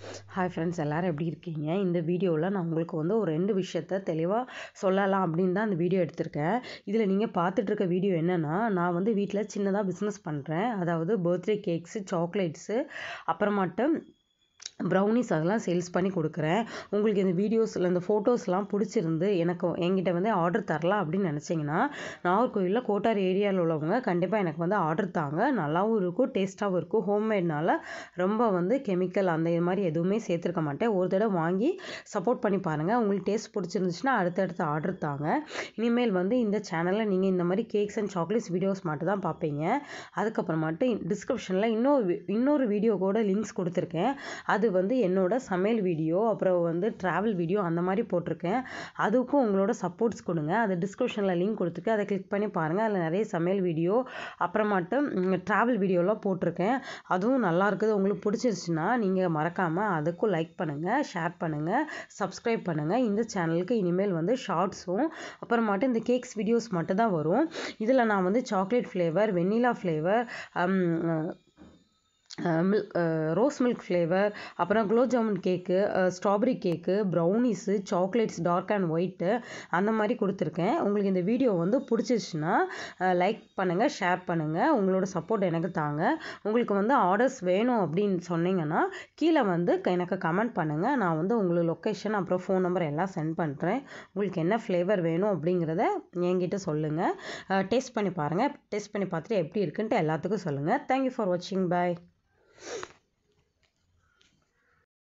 hi friends எல்லோரும் எப்படி இருக்கீங்க இந்த வீடியோவில் நான் உங்களுக்கு வந்து ஒரு ரெண்டு விஷயத்த தெளிவாக சொல்லலாம் அப்படின்னு தான் அந்த வீடியோ எடுத்திருக்கேன் இதில் நீங்கள் பார்த்துட்ருக்க வீடியோ என்னென்னா நான் வந்து வீட்டில் சின்னதாக பிஸ்னஸ் பண்ணுறேன் அதாவது பர்த்டே கேக்ஸு சாக்லேட்ஸு அப்புறமாட்டு ப்ரௌனிஸ் அதெல்லாம் சேல்ஸ் பண்ணி கொடுக்குறேன் உங்களுக்கு இந்த வீடியோஸில் இந்த ஃபோட்டோஸ்லாம் பிடிச்சிருந்து எனக்கு என்கிட்ட வந்து ஆர்டர் தரலாம் அப்படின்னு நினச்சிங்கன்னா நாகர்கோவிலில் கோட்டார் ஏரியாவில் உள்ளவங்க கண்டிப்பாக எனக்கு வந்து ஆர்டர் தாங்க நல்லாவும் இருக்கும் டேஸ்ட்டாகவும் இருக்கும் ஹோம்மேட்னால ரொம்ப வந்து கெமிக்கல் அந்த இது மாதிரி எதுவுமே சேர்த்துருக்க மாட்டேன் ஒரு தடவை வாங்கி சப்போர்ட் பண்ணி பாருங்கள் உங்களுக்கு டேஸ்ட் பிடிச்சிருந்துச்சுன்னா அடுத்தடுத்து ஆர்டர் தாங்க இனிமேல் வந்து இந்த சேனலில் நீங்கள் இந்த மாதிரி கேக்ஸ் அண்ட் சாக்லேட்ஸ் வீடியோஸ் மட்டும் தான் பார்ப்பீங்க அதுக்கப்புறமாட்டு டிஸ்கிரிப்ஷனில் இன்னொரு இன்னொரு வீடியோ கூட லிங்க்ஸ் கொடுத்துருக்கேன் அது வந்து என்னோட சமையல் வீடியோ அப்புறம் வந்து ட்ராவல் வீடியோ அந்த மாதிரி போட்டிருக்கேன் அதுக்கும் உங்களோட சப்போர்ட்ஸ் கொடுங்க அது டிஸ்கிரிப்ஷனில் லிங்க் கொடுத்துருக்கு அதை கிளிக் பண்ணி பாருங்கள் அதில் நிறைய சமையல் வீடியோ அப்புறமாட்டு ட்ராவல் வீடியோலாம் போட்டிருக்கேன் அதுவும் நல்லா இருக்குது உங்களுக்கு பிடிச்சிருச்சுன்னா நீங்கள் மறக்காமல் அதுக்கும் லைக் பண்ணுங்கள் ஷேர் பண்ணுங்கள் சப்ஸ்கிரைப் பண்ணுங்கள் இந்த சேனலுக்கு இனிமேல் வந்து ஷார்ட்ஸும் அப்புறமாட்டு இந்த கேக்ஸ் வீடியோஸ் மட்டும் தான் வரும் இதில் நான் வந்து chocolate flavour vanilla flavour milk rose milk flavour அப்புறம் gulab jamun cake strawberry cake brownies chocolates dark and white அந்த மாதிரி கொடுத்துருக்கேன் உங்களுக்கு இந்த வீடியோ வந்து பிடிச்சிருச்சுன்னா லைக் பண்ணுங்கள் ஷேர் பண்ணுங்கள் உங்களோட சப்போர்ட் எனக்கு தாங்க உங்களுக்கு வந்து ஆர்டர்ஸ் வேணும் அப்படின்னு சொன்னீங்கன்னா கீழே வந்து எனக்கு கமெண்ட் பண்ணுங்கள் நான் வந்து உங்களுக்கு லொக்கேஷன் அப்புறம் ஃபோன் நம்பர் எல்லாம் சென்ட் பண்ணுறேன் உங்களுக்கு என்ன ஃப்ளேவர் வேணும் அப்படிங்கிறத என்கிட்ட சொல்லுங்கள் டேஸ்ட் பண்ணி பாருங்கள் டேஸ்ட் பண்ணி பார்த்துட்டு எப்படி இருக்குன்ட்டு எல்லாத்துக்கும் சொல்லுங்கள் தேங்க்யூ ஃபார் வாட்சிங் பாய்